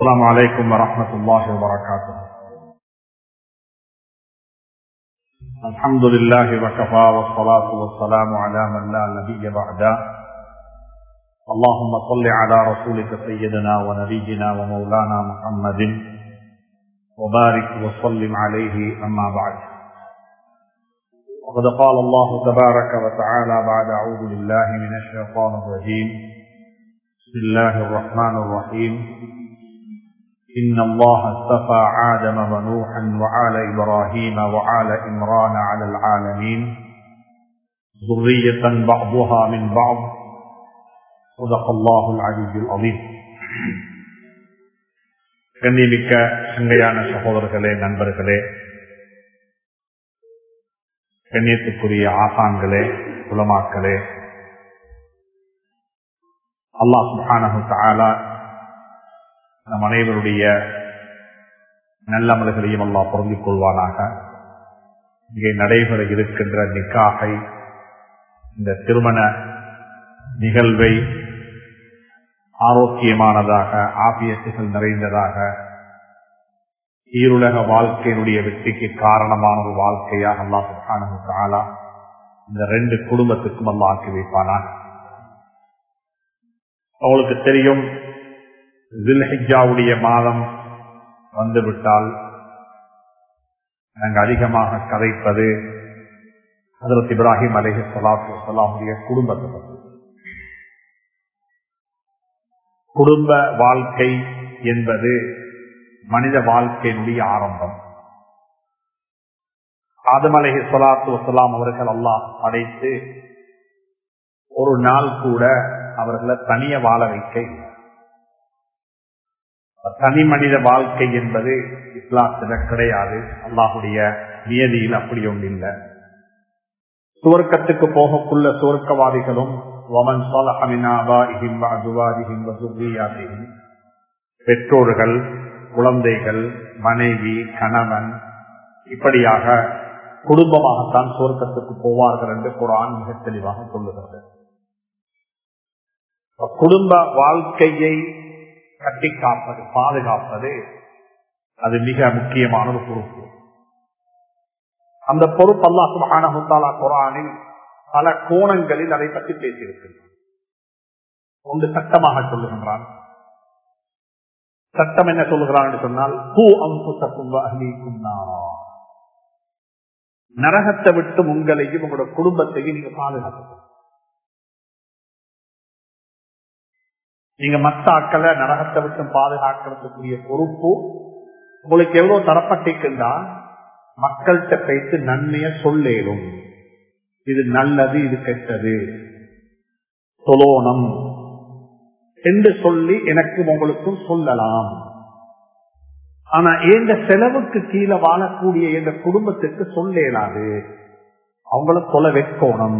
السلام عليكم ورحمة الله وبركاته الحمد لله وكفى والصلاة والسلام على من لا نبي بعده اللهم صل على رسولك سيدنا ونبينا ومولانا محمد وبارك وسلم عليه أما بعد وقد قال الله تبارك وتعالى بعد أعوذ بالله من الشيطان الرجيم بسم الله الرحمن الرحيم إن الله اصطفى آدم ونوحا وآل إبراهيم وآل إمران على العالمين ذرية بعضها من بعض صدق الله العزيز العظيم கண்ணிமிக்க சங்கையான சகோதரர்களே நண்பர்களே கண்ணியத்துக்குரிய ஆசான்களே குலமாக்களே அல்லாஹ் சுபானு தாலா நம் அனைவருடைய நல்லமல்களையும் அல்லாஹ் பொருந்திக் கொள்வானாக இங்கே நடைபெற இருக்கின்ற நிக்காகை இந்த திருமண நிகழ்வை ஆரோக்கியமானதாக ஆபியத்துகள் நிறைந்ததாக ஈருலக வாழ்க்கையினுடைய வெற்றிக்கு காரணமான ஒரு வாழ்க்கையாக அல்லா சுகானு தாலா இந்த ரெண்டு குடும்பத்துக்கும் அல்லா ஆக்கி வைப்பானாக அவளுக்கு தெரியும் ஜில்ஹிஜாவுடைய மாதம் வந்துவிட்டால் நாங்கள் அதிகமாக கதைப்பது ஹசரத் இப்ராஹிம் அலிஹி சலாத்து வலாமுடைய குடும்பத்தை பற்றி குடும்ப வாழ்க்கை என்பது மனித வாழ்க்கையினுடைய ஆரம்பம் ஆதம் அலஹி சொலாத்து வசலாம் அவர்கள் அல்லாஹ் படைத்து ஒரு நாள் கூட அவர்களை தனிய வாழ வைக்க தனி மனித வாழ்க்கை என்பது இஸ்லாத்தில கிடையாது அல்லாஹுடைய நியதியில் அப்படி ஒன்று இல்லை சுவர்க்கத்துக்கு போகக்குள்ள சுவர்க்கவாதிகளும் பெற்றோர்கள் குழந்தைகள் மனைவி கணவன் இப்படியாக குடும்பமாகத்தான் சுவர்க்கத்துக்கு போவார்கள் என்று குரான் மிக தெளிவாக சொல்லுகிறது குடும்ப வாழ்க்கையை கட்டி காப்பது பாதுகாப்பது அது மிக முக்கியமான ஒரு பொறுப்பு அந்த பொறுப்பு அல்லா சுபானா குரானில் பல கோணங்களில் அதை பற்றி பேசியிருக்கின்றான் ஒன்று சட்டமாக சொல்லுகின்றான் சட்டம் என்ன சொல்லுகிறான் என்று சொன்னால் பூ அம்புத்தக்கும் நரகத்தை விட்டு உங்களையும் உங்களோட குடும்பத்தையும் நீங்க பாதுகாக்க நீங்க மத்த ஆக்களை நரகத்தை விட்டு பாதுகாக்கிறதுக்குரிய பொறுப்பு உங்களுக்கு எவ்வளவு தரப்பட்டிருக்கின்றா மக்கள்கிட்ட பேசி நன்மைய சொல்லேடும் இது நல்லது இது கெட்டது சொலோனம் என்று சொல்லி எனக்கு உங்களுக்கும் சொல்லலாம் ஆனா எந்த செலவுக்கு கீழே வாழக்கூடிய எந்த குடும்பத்துக்கு சொல்லேலாது அவங்கள தொலை வைக்கணும்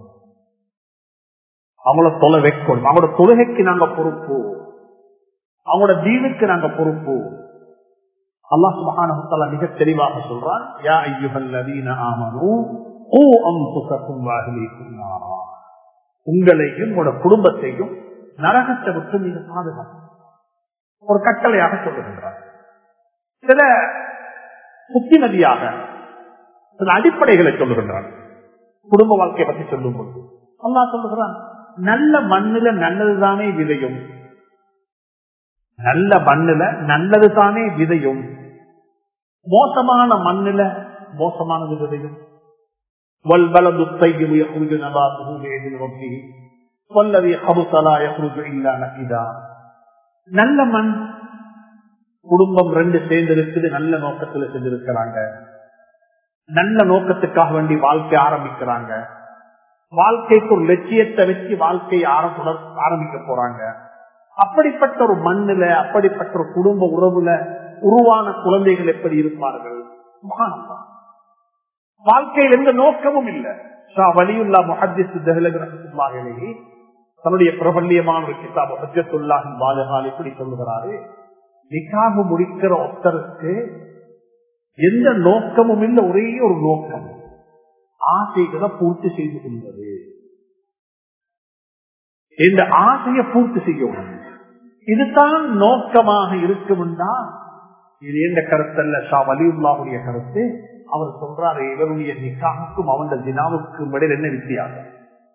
அவங்கள தொலை வைக்கணும் அவங்களோட தொழுகைக்கு நாங்க பொறுப்பு அவங்களோட தீனுக்கு நாங்க பொறுப்பு அல்லாஹ் சுபஹானஹு மிக தெளிவாக சொல்றான் யா ஐயுஹல்லதீன ஆமனூ கூ அன்ஃபுஸக்கும் வஅஹ்லீக்கும் நாரா உங்களையும் உங்களோட குடும்பத்தையும் நரகத்தை விட்டு நீங்க பாதுகாப்பு ஒரு கட்டளையாக சொல்லுகின்றார் சில புத்திமதியாக சில அடிப்படைகளை சொல்லுகின்றார் குடும்ப வாழ்க்கையை பற்றி சொல்லும் பொழுது அல்லா சொல்லுகிறான் நல்ல மண்ணில நல்லதுதானே விதையும் நல்ல மண்ணில நல்லதுதானே விதையும் மோசமான மண்ணில மோசமானது விதையும் والبلد الطيب يخرج نباته بإذن ربه والذي خبث لا يخرج إلا نكدا நல்ல மண் குடும்பம் ரெண்டு சேர்ந்து இருக்குது நல்ல நோக்கத்துல செஞ்சிருக்கிறாங்க நல்ல நோக்கத்துக்காக வேண்டி வாழ்க்கை ஆரம்பிக்கிறாங்க வாழ்க்கைக்கு ஒரு லட்சியத்தை வச்சு வாழ்க்கையை ஆரம்பிக்க போறாங்க அப்படிப்பட்ட ஒரு மண்ணுல அப்படிப்பட்ட ஒரு குடும்ப உறவுல உருவான குழந்தைகள் எப்படி இருப்பார்கள் வாழ்க்கையில் எந்த நோக்கமும் இல்லை வலியுல்லா முஹத்திஸ் தன்னுடைய பிரபல்யமான ஒரு கிதாப் ஹஜத்துல்லாஹின் பாஜகால் இப்படி சொல்லுகிறாரு நிக்காக முடிக்கிற ஒருத்தருக்கு எந்த நோக்கமும் இல்லை ஒரே ஒரு நோக்கம் ஆசைகளை பூர்த்தி செய்து கொள்வது இந்த ஆசையை பூர்த்தி செய்யணும் இதுதான் நோக்கமாக இருக்கும்டா இது எந்த கருத்தல்ல ஷா வலியுல்லாவுடைய கருத்து அவர் சொல்றாரு இவருடைய நிக்காவுக்கும் அவன் தினாவுக்கும் இடையில் என்ன வித்தியாசம்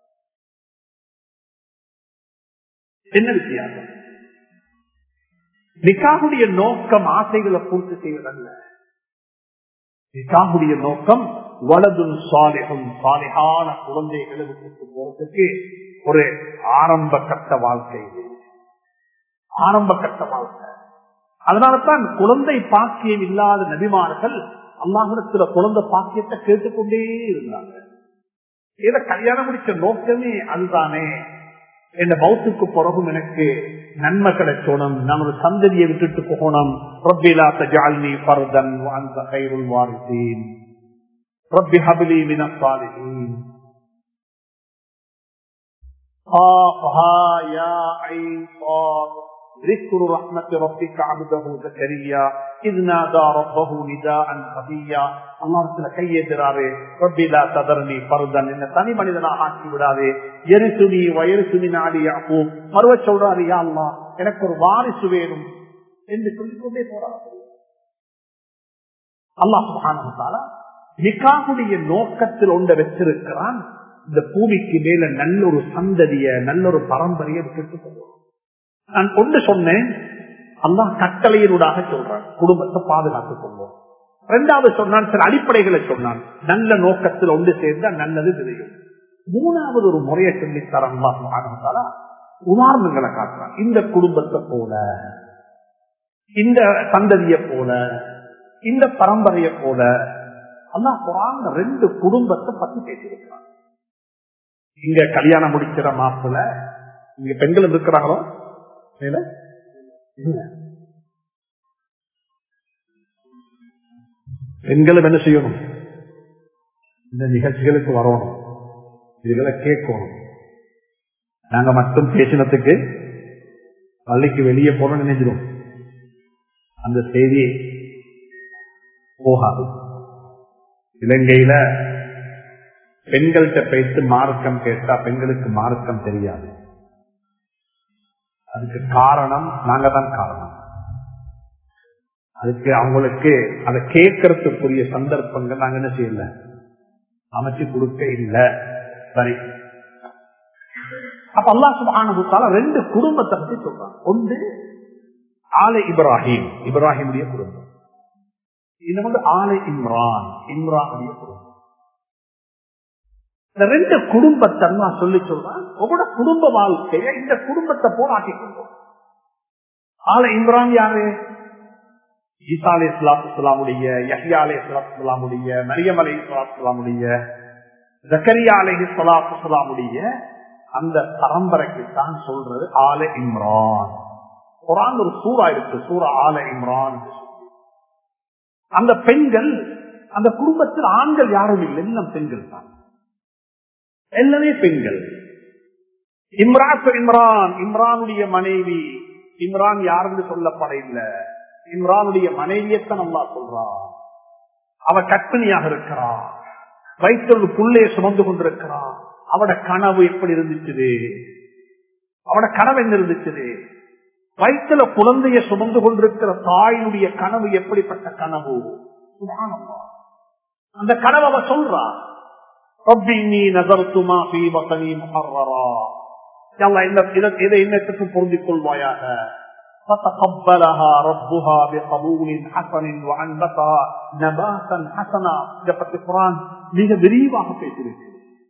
என்ன வித்தியாசம் நிக்காவுடைய நோக்கம் ஆசைகளை பூர்த்தி செய்வதல்ல நிக்காவுடைய நோக்கம் வலதும் சாலிகம் சாலிகான குழந்தைகளை விட்டு போறதுக்கு ஒரு ஆரம்ப கட்ட வாழ்க்கை இது ஆரம்ப கட்ட வாழ்க்கை அதனாலதான் குழந்தை பாக்கியம் இல்லாத நபிமார்கள் அல்லாஹிடத்துல குழந்தை பாக்கியத்தை கேட்டுக்கொண்டே இருந்தாங்க ஏதோ கல்யாணம் முடிச்ச நோக்கமே அதுதானே என் பௌத்துக்கு பிறகும் எனக்கு நன்மை கிடைச்சோணும் நான் ஒரு சந்ததியை விட்டுட்டு போகணும் ரப்பிலா தஜால்னி பர்தன் அந்த கைருள் வாரிசேன் ரப்பி ஹபிலி மினசாலிஹீன் ذكر رحمة ربك عبده زكريا إذ نادى ربه نداء خفيا الله رسول கையேறாரு ربي لا تذرني فردا என்ன தனி மனிதனாக ஆக்கி விடாதே எரிசுனி வயரிசுனி நாடி யாப்போம் மறுவ சொல்றாரு யா அல்லாஹ் எனக்கு ஒரு வாரிசு வேணும் என்று சொல்லிக்கொண்டே போறாரு அல்லாஹ் சுப்ஹானஹு தஆலா நிக்காஹுடைய நோக்கத்தில் ஒன்றை வச்சிருக்கிறான் இந்த பூமிக்கு மேல நல்ல ஒரு சந்ததிய நல்ல ஒரு பரம்பரையை விட்டுட்டு போவோம் நான் ஒன்று சொன்னேன் அல்லாஹ் கட்டளையினூடாக சொல்றான் குடும்பத்தை பாதுகாத்துக் கொள்வோம் இரண்டாவது சொன்னான் சில அடிப்படைகளை சொன்னான் நல்ல நோக்கத்தில் ஒன்று சேர்ந்தா நல்லது தெரியும் மூணாவது ஒரு முறையை சொல்லி தர அல்லாஹ் உதாரணங்களை காட்டுறான் இந்த குடும்பத்தை போல இந்த சந்ததியை போல இந்த பரம்பரையை போல அல்லாஹ் குரான் ரெண்டு குடும்பத்தை பத்தி பேசியிருக்கிறான் இங்க கல்யாணம் முடிக்கிற மாப்பிள்ள இங்க பெண்கள் இருக்கிறாங்களோ பெண்களும் என்ன செய்யணும் இந்த நிகழ்ச்சிகளுக்கு வரணும் இதுகளை கேட்கணும் நாங்க மட்டும் பேசினத்துக்கு பள்ளிக்கு வெளியே போன நினைஞ்சிடும் அந்த செய்தி போகாது இலங்கையில பெண்கள்கிட்ட பேசி மார்க்கம் கேட்டா பெண்களுக்கு மார்க்கம் தெரியாது அதுக்கு காரணம் நாங்க தான் காரணம் அதுக்கு அவங்களுக்கு அதை கேட்கறதுக்குரிய சந்தர்ப்பங்கள் நாங்க என்ன செய்யல அமைச்சு கொடுக்க இல்ல சரி அப்ப அல்லா சுபானுத்தால ரெண்டு குடும்பத்தை பத்தி சொல்றாங்க ஒன்று ஆலை இப்ராஹிம் இப்ராஹிமுடைய குடும்பம் இது வந்து ஆலை இம்ரான் இம்ரானுடைய குடும்பம் இந்த ரெண்டு குடும்பத்தை நான் சொல்லி சொல்றேன் உங்களோட குடும்ப வாழ்க்கைய இந்த குடும்பத்தை போல ஆக்கி கொண்டோம் ஆல இம்ரான் யாரு ஈசா அலி இஸ்லாத்துலாமுடைய யஹ்யா அலி இஸ்லாத்துலாமுடைய மரியம் அலி இஸ்லாத்துலாமுடைய ஜக்கரியா அலி இஸ்லாத்துலாமுடைய அந்த பரம்பரைக்கு தான் சொல்றது ஆல இம்ரான் குரான் ஒரு சூறா இருக்கு சூறா ஆல இம்ரான் அந்த பெண்கள் அந்த குடும்பத்தில் ஆண்கள் யாரும் இல்லை எல்லாம் பெண்கள் தான் எல்லாமே பெண்கள் இம்ரான் இம்ரான் இம்ரானுடைய மனைவி இம்ரான் யாருன்னு சொல்லப்பட இல்ல இம்ரானுடைய மனைவியத்தான் நல்லா சொல்றான் அவ கற்பிணியாக இருக்கிறா வயிற்று புள்ளைய சுமந்து கொண்டிருக்கிறா அவட கனவு எப்படி இருந்துச்சு அவட கனவு என்ன இருந்துச்சு வயிற்றுல குழந்தைய சுமந்து கொண்டிருக்கிற தாயினுடைய கனவு எப்படிப்பட்ட கனவு அந்த கனவு அவ சொல்றா என்னத்துக்கு பொருந்திக் கொள்வாயாக فتقبلها ربها بقبول حسن وانبتها نباتا حسنا பத்தி குரான் மிக விரிவாக பேசியிருக்கு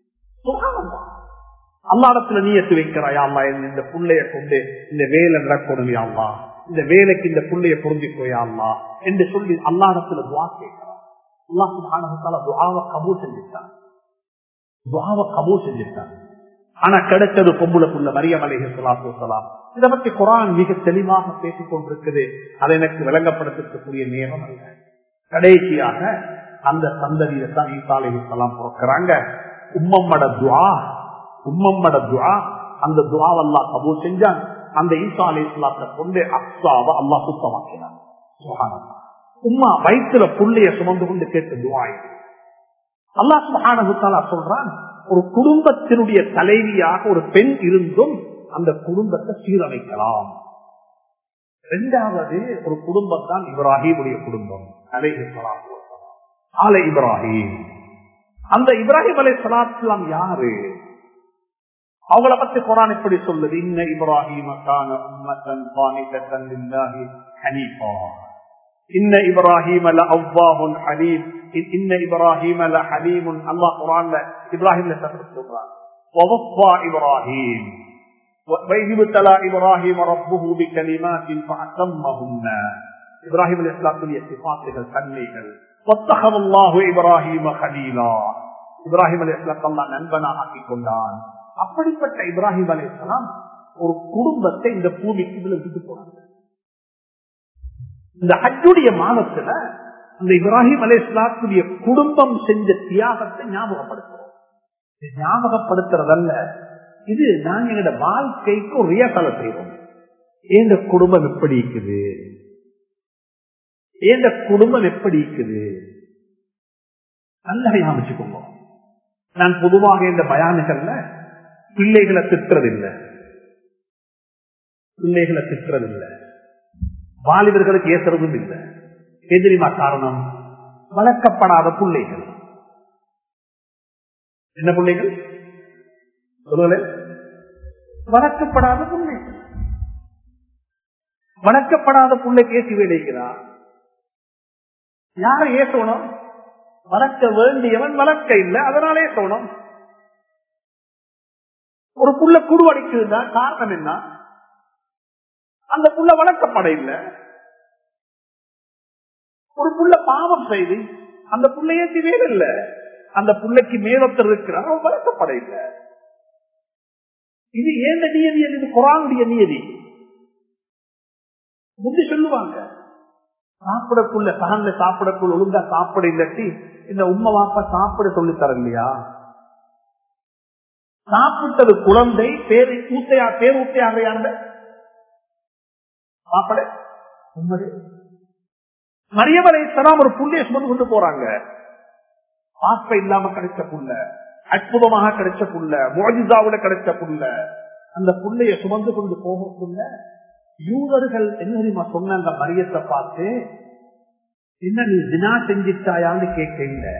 அல்லாடத்துல நீயத்து வைக்கிறாயா அல்லா இந்த புள்ளைய கொண்டு இந்த வேலை நடக்கணும் யாழ்லா இந்த வேலைக்கு இந்த புள்ளைய பொருந்திக்கோயா அல்லா என்று சொல்லி அல்லாடத்துல துவா கேட்கிறான் அல்லா சுபானத்தால துவாவை கபூல் செஞ்சுட்டான் துவாவை கபூல் செஞ்சுட்டான் ஆனா கிடைச்சது பொம்புலக்குள்ள மரியம் அலைஹி சலாத்து வலாம் இதை பற்றி குரான் மிக தெளிவாக பேசிக் கொண்டிருக்குது அதை எனக்கு விளங்கப்படுத்தக்கூடிய நேரம் அல்ல கடைசியாக அந்த சந்ததியை தான் ஈசா அலைஹி சலாம் பிறக்கிறாங்க உம்மம்மட துவா உம்மம்மட துவா அந்த துவாவல்லா கபூல் செஞ்சான் அந்த ஈசா அலி இஸ்லாத்தை கொண்டு அப்சாவை அல்லா சுத்தமாக்கினான் உம்மா வயிற்றுல புள்ளைய சுமந்து கொண்டு கேட்ட துவா அல்லா சுபானகுத்தாலா சொல்றான் ஒரு குடும்பத்தினுடைய தலைவியாக ஒரு பெண் இருந்தும் அந்த குடும்பத்தை சீரமைக்கலாம் இரண்டாவது ஒரு குடும்பம் தான் இப்ராஹிமுடைய குடும்பம் அலை ஆலை இப்ராஹிம் அந்த இப்ராஹிம் அலை சலாத்துலாம் யாரு அவங்கள பத்தி குரான் எப்படி சொல்லுது இன்ன இப்ராஹிம் ஹனீஃபா இன்ன இப்ராஹிம் அவ்வாஹுன் ஹலீம் இன்ன இப்ராஹிம் ஹலீமுன் அல்லாஹ் குரான்ல இப்ராஹிம் சொல்றான் இப்ராஹிம் وإذ ابتلى إبراهيم ربه بكلمات فأتمهن إبراهيم الإسلام صفاته தன்மைகள் واتخذ الله إبراهيم خليلا இப்ராஹிம் அலி இஸ்லாம் அல்லா நண்பனாக ஆக்கிக் கொண்டான் அப்படிப்பட்ட இப்ராஹிம் அலி இஸ்லாம் ஒரு குடும்பத்தை இந்த பூமிக்கு விட்டு போனாங்க இந்த ஹஜ்ஜுடைய மாதத்துல அந்த இப்ராஹிம் அலி இஸ்லாத்துடைய குடும்பம் செஞ்ச தியாகத்தை ஞாபகப்படுத்துறோம் ஞாபகப்படுத்துறதல்ல இது நாங்க எங்களோட வாழ்க்கைக்கு ஒரு ரியசலை செய்வோம் எந்த குடும்பம் எப்படி இருக்குது எந்த குடும்பம் எப்படி இருக்குது நல்ல ஞாபகிச்சுக்கோங்க நான் பொதுவாக இந்த பயானுகள்ல பிள்ளைகளை திட்டுறதில்லை பிள்ளைகளை திட்டுறதில்லை வாலிபர்களுக்கு ஏசுறதும் இல்லை எதிரிமா காரணம் வளர்க்கப்படாத பிள்ளைகள் என்ன பிள்ளைகள் சொல்லுங்களேன் வளர்க்கப்படாத பிள்ளைகள் வளர்க்கப்படாத பிள்ளை பேசி வேலைக்கிறார் யாரை ஏசணும் வளர்க்க வேண்டியவன் வளர்க்க இல்லை அதனால ஏசணும் ஒரு புள்ள குருவடிக்குதுன்னா காரணம் என்ன அந்த புள்ள வளர்க்கப்பட இல்லை ஒரு புள்ள பாவம் செய்து அந்த புள்ளையே வேலை இல்லை அந்த புள்ளைக்கு மேலத்தர் இருக்கிறார் அவன் வளர்க்கப்பட இல்லை இது ஏந்த நியதி இது குரானுடைய நியதி முந்தி சொல்லுவாங்க சாப்பிடக்குள்ள சகன்ல சாப்பிடக்குள்ள ஒழுங்கா சாப்பிட இல்லாட்டி இந்த உண்மை வாப்பா சாப்பிட சொல்லி தர இல்லையா சாப்பிட்டது குழந்தை பேரு ஊத்தையா பேர் ஊத்தையாக யாருந்த சாப்பிட உண்மை மரியவரை தராம ஒரு புள்ளைய சுமந்து கொண்டு போறாங்க ஆப்ப இல்லாம கிடைச்ச புள்ள அற்புதமாக கிடைச்ச புள்ள மோஜிசாவில கிடைச்ச புள்ள அந்த புள்ளைய சுமந்து கொண்டு போகக்குள்ள யூதர்கள் என்ன தெரியுமா சொன்ன அந்த மரியத்தை பார்த்து என்ன நீ தினா செஞ்சிட்டாயான்னு கேட்க இல்லை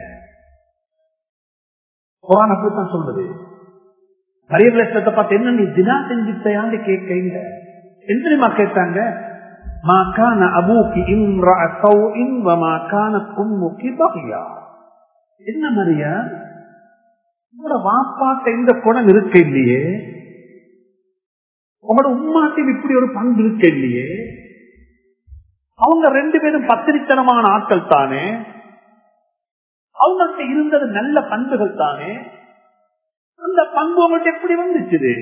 குரான் அப்படித்தான் சொல்றது மரிய லட்சத்தை பார்த்து என்ன நீ தினா செஞ்சிட்டாயான்னு கேட்க இல்லை என்ன தெரியுமா கேட்டாங்க மாக்கான அபூக்கி இம்ரா சௌஇன் வமாக்கான கும்முக்கி பகையா என்ன மரியா உங்களோட வாப்பாட்ட இந்த குணம் இருக்க இல்லையே உங்களோட உம்மாட்டில் இப்படி ஒரு பண்பு இருக்க இல்லையே அவங்க ரெண்டு பேரும் பத்திரித்தனமான ஆட்கள் தானே அவங்கள்ட்ட இருந்தது நல்ல பண்புகள் தானே அந்த பண்பு அவங்கள்ட்ட எப்படி வந்துச்சு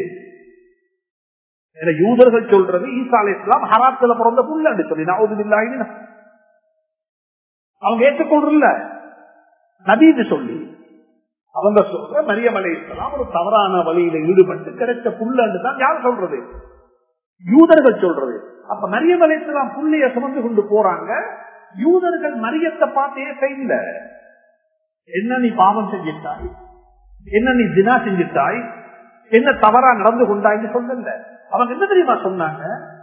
யூதர்கள் சொல்றது ஈசா அலி இஸ்லாம் ஹராத்துல பிறந்த புள்ள சொல்லி நான் அவங்க ஏற்றுக்கொள்றல நபீது சொல்லி அவங்க சொல்ற மரியமலை இஸ்லாம் ஒரு தவறான வழியில ஈடுபட்டு கிடைச்ச புல்லன்னு தான் யார் சொல்றது யூதர்கள் சொல்றது அப்ப மரியமலை இஸ்லாம் புள்ளைய சுமந்து கொண்டு போறாங்க யூதர்கள் மரியத்தை பார்த்தே செய்யல என்ன நீ பாவம் செஞ்சிட்டாய் என்ன நீ தினா செஞ்சிட்டாய் என்ன தவறா நடந்து கொண்டாய்ன்னு சொல்லல அவங்க என்ன தெரியுமா சொன்னாங்க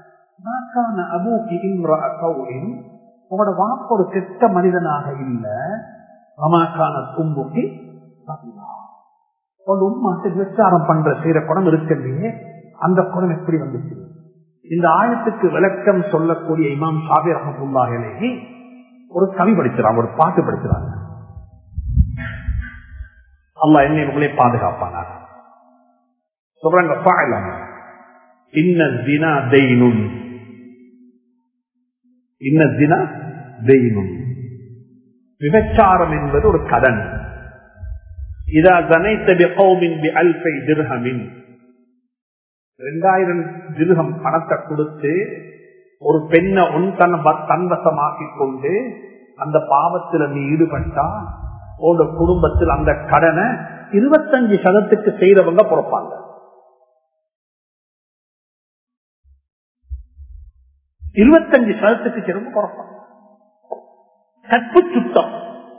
உங்களோட வாப்ப ஒரு கெட்ட மனிதனாக இல்ல அமாக்கான கும்புக்கு உண்மாட்டு விசாரம் பண்ற செய்யற குணம் இருக்கலையே அந்த குணம் எப்படி வந்துச்சு இந்த ஆயத்துக்கு விளக்கம் சொல்லக்கூடிய இமாம் ஷாபி ரஹமுல்லாஹிலேயே ஒரு கவி படிக்கிறாங்க ஒரு பாட்டு படிக்கிறாங்க அல்லா என்னை உங்களே பாதுகாப்பானார் சொல்றாங்க இன்ன தினா தெய்னும் இன்ன தினா தெய்னும் விபச்சாரம் என்பது ஒரு கடன் இதா தனைத்த அல்பை திருஹமின் ரெண்டாயிரம் திருகம் பணத்தை கொடுத்து ஒரு பெண்ணை உன் தன் தன்வசமாக்கி கொண்டு அந்த பாவத்தில் நீ ஈடுபட்டா உங்க குடும்பத்தில் அந்த கடனை இருபத்தஞ்சு சதத்துக்கு செய்யறவங்க பொறுப்பாங்க இருபத்தஞ்சு சதத்துக்கு சிறப்பு பொறுப்பாங்க கற்பு சுத்தம்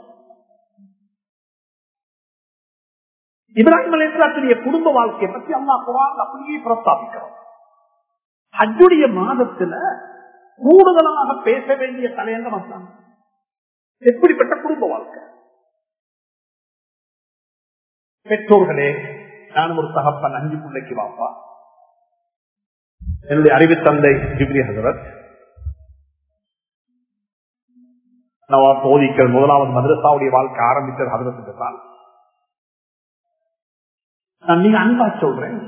இப்ராஹிம் அலிஸ்லாத்துடைய குடும்ப வாழ்க்கையை பற்றி அம்மா குரான் அப்படியே பிரஸ்தாபிக்கிறோம் ஹஜ்ஜுடைய மாதத்துல கூடுதலாக பேச வேண்டிய தலையங்கம் அதுதான் எப்படிப்பட்ட குடும்ப வாழ்க்கை பெற்றோர்களே நானும் ஒரு தகப்பன் அஞ்சு பிள்ளைக்கு வாப்பா என்னுடைய அறிவு தந்தை ஜிப்ரி ஹசரத் நவாப் தோதிக்கள் முதலாவது மதரசாவுடைய வாழ்க்கை ஆரம்பித்தது ஹசரத்துக்கு தான் நான் நீங்க அன்பா சொல்றேன்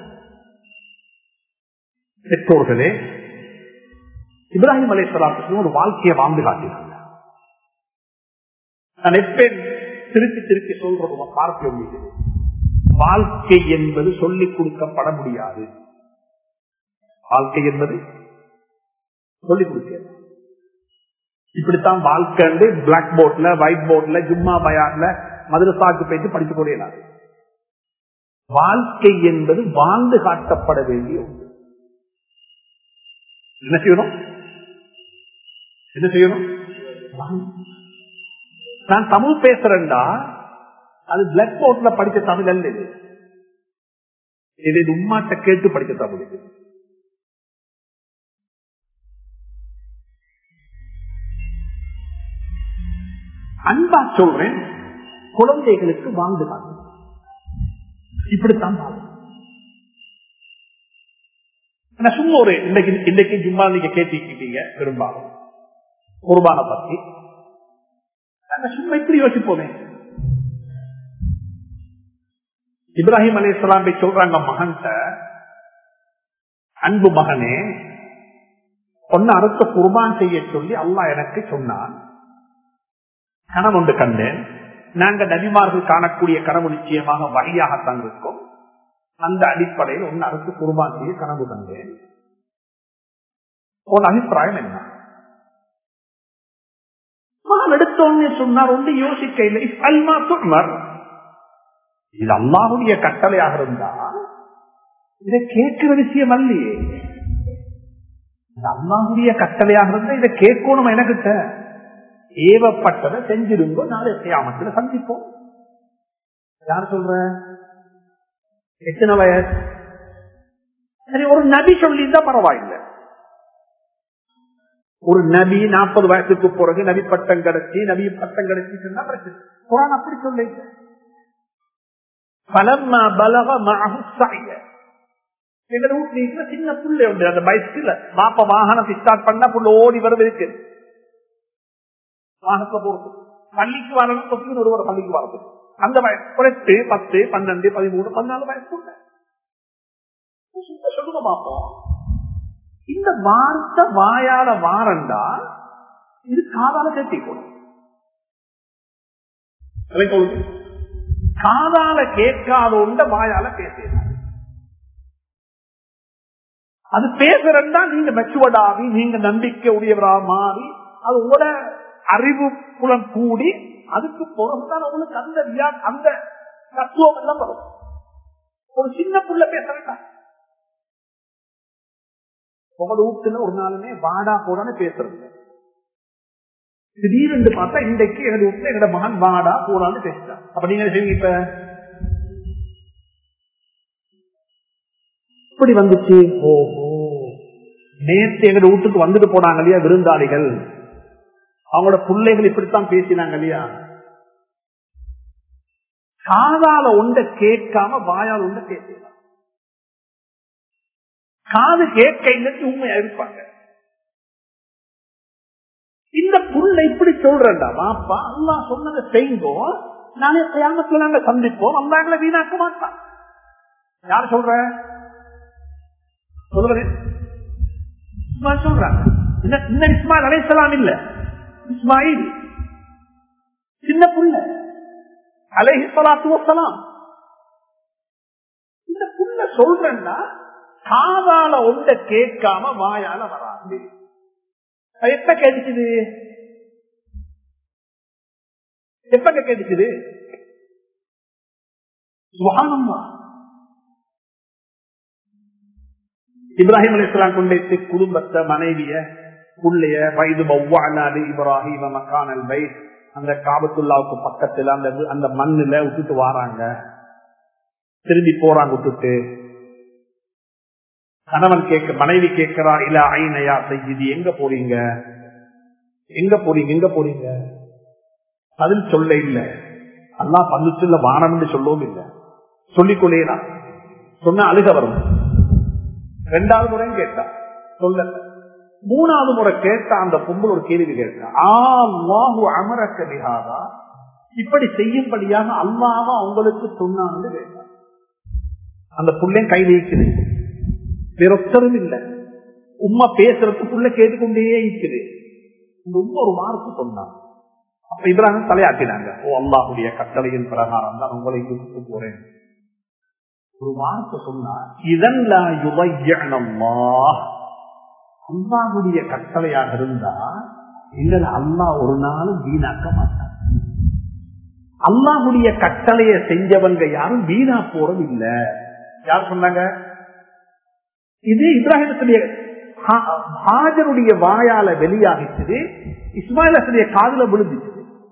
பெற்றோர்களே இப்ராஹிம் அலைசலாத்துக்கு ஒரு வாழ்க்கையை வாழ்ந்து காட்டினாங்க நான் எப்பேன் திருப்பி திருப்பி சொல்றது பார்க்க முடியுது வாழ்க்கை என்பது சொல்லிக் கொடுக்கப்பட முடியாது வாழ்க்கை என்பது சொல்லிக் கொடுக்க இப்படித்தான் வாழ்க்கை பிளாக் போர்ட்ல ஒயிட் போர்ட்ல ஜும்மா பயான்ல மதுரசாக்கு போயிட்டு படிச்சு கொடையலாம் வாழ்க்கை என்பது வாழ்ந்து காட்டப்பட வேண்டிய ஒன்று என்ன செய்யணும் என்ன செய்யணும் நான் தமிழ் பேசுறேன்டா அது பிளாக் போர்ட்ல படிச்ச தமிழ் அல்ல இது இது உம்மாட்ட கேட்டு படிச்ச தமிழ் இது அன்பா சொல்றேன் குழந்தைகளுக்கு வாழ்ந்து காட்டு இப்படித்தான் வாழும் சும்மா ஒரு இன்னைக்கு இன்னைக்கு சும்மா நீங்க கேட்டிருக்கீங்க பெரும்பாலும் குர்பான பத்தி சும்மா இப்படி யோசிப்போமே இப்ராஹிம் அலி இஸ்லாமை சொல்றாங்க மகன்கிட்ட அன்பு மகனே ஒன்னு அறுத்த குர்பான் செய்ய சொல்லி அல்லா எனக்கு சொன்னான் கனவு ஒன்று கண்டேன் நாங்க நபிமார்கள் காணக்கூடிய கனவு நிச்சயமாக வகையாகத்தான் இருக்கும் அந்த அடிப்படையில் ஒன்னு அரசு குர்பான் செய்ய கனவு கண்டேன் உன் அபிப்பிராயம் என்ன மகன் எடுத்தோன்னு சொன்னார் ஒன்று யோசிக்க இல்லை அல்மா சொன்னார் இது அல்லாவுடைய கட்டளையாக இருந்தா இதை கேட்கிற விஷயம் அல்லையே இது அல்லாவுடைய கட்டளையாக இருந்தா இதை கேட்கணும் எனக்கிட்ட ஏவப்பட்டதை செஞ்சிருந்தோ நாளை செய்யாமத்தில் சந்திப்போம் யார் சொல்ற எத்தனை வயசு சரி ஒரு நபி சொல்லியிருந்தா பரவாயில்லை ஒரு நபி நாற்பது வயசுக்கு பிறகு நபி பட்டம் கிடைச்சி நபி பட்டம் கிடைச்சிட்டு பிரச்சனை குரான் அப்படி சொல்ல பலம்மா பலக மாக எங்க வீட்டுல சின்ன புள்ளை உண்டு அந்த பைஸ்கில் மாப்ப வாகனத்தை ஸ்டார்ட் பண்ணா புள்ள ஓடி வருவதற்கு வாகனத்துல போறது பள்ளிக்கு வரணும் தொப்பின் ஒருவர் பள்ளிக்கு வரது அந்த வயசு ஒரு எட்டு பத்து பன்னெண்டு பதிமூணு பதினாலு வயசு சொல்லுங்க பார்ப்போம் இந்த வார்த்தை வாயால வாரண்டா இது காதால கேட்டிக்கணும் காதால கேட்காத உண்ட வாயால பேசலாம் அது பேசுறா நீங்க மெச்சுவடாகி நீங்க நம்பிக்கை உடையவரா மாறி அது உங்களோட அறிவு புலம் கூடி அதுக்கு பிறகுதான் உங்களுக்கு அந்த அந்த தத்துவம் எல்லாம் வரும் ஒரு சின்ன புள்ள பேசுறா உங்களோட வீட்டுல ஒரு நாளுமே வாடா போடான்னு பேசுறது திடீர்னு பார்த்தா இன்றைக்கு எங்க வீட்டுல எங்க மகன் வாடா போடான்னு பேசுறான் அப்ப நீங்க செய்வீங்க இப்ப இப்படி வந்துச்சு ஓஹோ நேற்று எங்க வீட்டுக்கு வந்துட்டு போனாங்க இல்லையா விருந்தாளிகள் அவங்களோட பிள்ளைகள் இப்படித்தான் பேசினாங்க இல்லையா காதால ஒன்றை கேட்காம வாயால் ஒன்றை கேட்கலாம் காது கேட்க இல்லைன்னு உண்மையா இருப்பாங்க இந்த புள்ள இப்படி சொல்றா வாப்பா அல்லா சொன்னதை செய்வோம் நானே கயாமத்துல நாங்க சந்திப்போம் அல்லா எங்களை வீணாக்க மாட்டான் யார் சொல்ற சொல்றது சொல்றாங்க இந்த இஸ்மாயில் அலைசலாம் இல்ல இஸ்மாயில் சின்ன புள்ள அலைஹி சலாத்து வசலாம் இந்த புள்ள சொல்றேன்னா காதால ஒன்றை கேட்காம வாயால வராது எப்ப கேட்டுச்சுது எப்ப கேட்டுச்சுது இப்ராஹிம் அலிஸ்லாம் கொண்டு குடும்பத்தை மனைவிய புள்ளைய வயது பவ்வானாடு இப்ராஹிம் மக்கானல் பை அந்த காபத்துல்லாவுக்கு பக்கத்துல அந்த அந்த மண்ணுல விட்டுட்டு வாராங்க திரும்பி போறாங்க விட்டுட்டு கணவன் கேட்க மனைவி கேட்கிறா இல்ல ஐநயா செய்தி எங்க போறீங்க எங்க போறீங்க எங்க போறீங்க பதில் சொல்ல இல்ல அல்லா பந்துச்சுள்ள வானம் என்று சொல்லவும் இல்லை சொல்லிக்கொள்ளேனா சொன்ன அழுக வரும் ரெண்டாவது முறையும் கேட்டா சொல்ல மூணாவது முறை கேட்டா அந்த பொம்பல் ஒரு கேள்வி கேட்டா ஆஹு அமரக்க நிகாதா இப்படி செய்யும்படியாக அல்லாம அவங்களுக்கு சொன்னான்னு கேட்டா அந்த புள்ளையும் கை நீக்குது வேறொத்தரும் இல்லை உமா பேசுறதுக்கு புள்ள கேட்டுக்கொண்டே இருக்குது இந்த உமா ஒரு வார்த்தை சொன்னான் அப்ப இப்ராஹிம் தலையாட்டினாங்க ஓ அல்லாஹுடைய கட்டளையின் பிரகாரம் தான் உங்களை கூப்பிட்டு போறேன் ஒரு வார்த்தை சொன்னா இதன் அல்லாஹுடைய கட்டளையாக இருந்தா எங்களை அல்லாஹ் ஒரு நாளும் வீணாக்க மாட்டான் அல்லாஹுடைய கட்டளைய செஞ்சவங்க யாரும் வீணா போறது இல்ல யார் சொன்னாங்க இது இப்ராஹிமத்துடைய ஹாஜருடைய வாயால வெளியாகிச்சது இஸ்மாயிலுடைய காதுல விழுந்துச்சு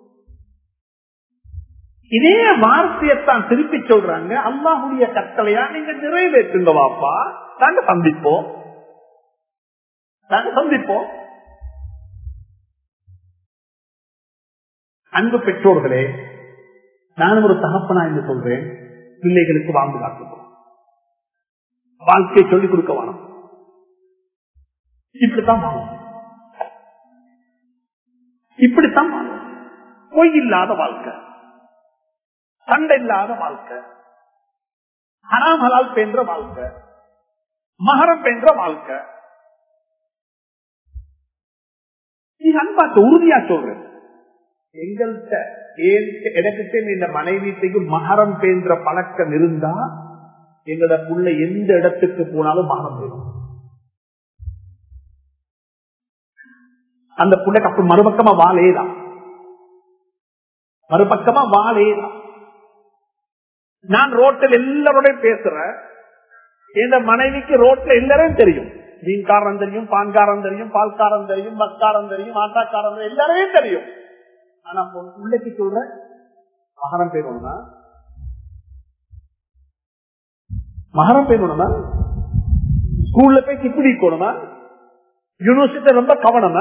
இதே வார்த்தையத்தான் திருப்பி சொல்றாங்க அல்லாஹுடைய கட்டளையா நீங்க நிறைவேற்றுங்க வாப்பா நாங்க சந்திப்போம் நாங்க சந்திப்போம் அன்பு பெற்றோர்களே நானும் ஒரு தகப்பனா என்று சொல்றேன் பிள்ளைகளுக்கு வாழ்ந்து காட்டுவோம் வாழ்க்கையை சொல்லிக் கொடுக்க வேணும் இப்படித்தான் வாழும் இப்படித்தான் வாழும் பொய் இல்லாத வாழ்க்கை சண்டை இல்லாத வாழ்க்கை ஹராமலால் பென்ற வாழ்க்கை மகரம் பென்ற வாழ்க்கை நீ அன்பாத்த உறுதியா சொல்றேன் எங்கள்கிட்ட எனக்கு இந்த மனைவிட்டையும் மகரம் பேன்ற பழக்கம் இருந்தா எங்களோட புள்ள எந்த இடத்துக்கு போனாலும் மகரம் வேணும் அந்த புள்ளைக்கு அப்படி மறுபக்கமா வாழேதான் மறுபக்கமா வாழேதான் நான் ரோட்டில் எல்லாரோட பேசுறேன் என் மனைவிக்கு ரோட்ல எல்லாரையும் தெரியும் மீன்காரன் தெரியும் பான்காரன் தெரியும் பால்காரன் தெரியும் பஸ்காரன் தெரியும் ஆட்டாக்காரன் தெரியும் எல்லாரையும் தெரியும் ஆனா பிள்ளைக்கு சொல்ற மகரம் பேரணும்னா மகரம் பேரணும்னா ஸ்கூல்ல போய் கிப்பிடி இருக்கணுமா யூனிவர்சிட்டி ரொம்ப கவனமா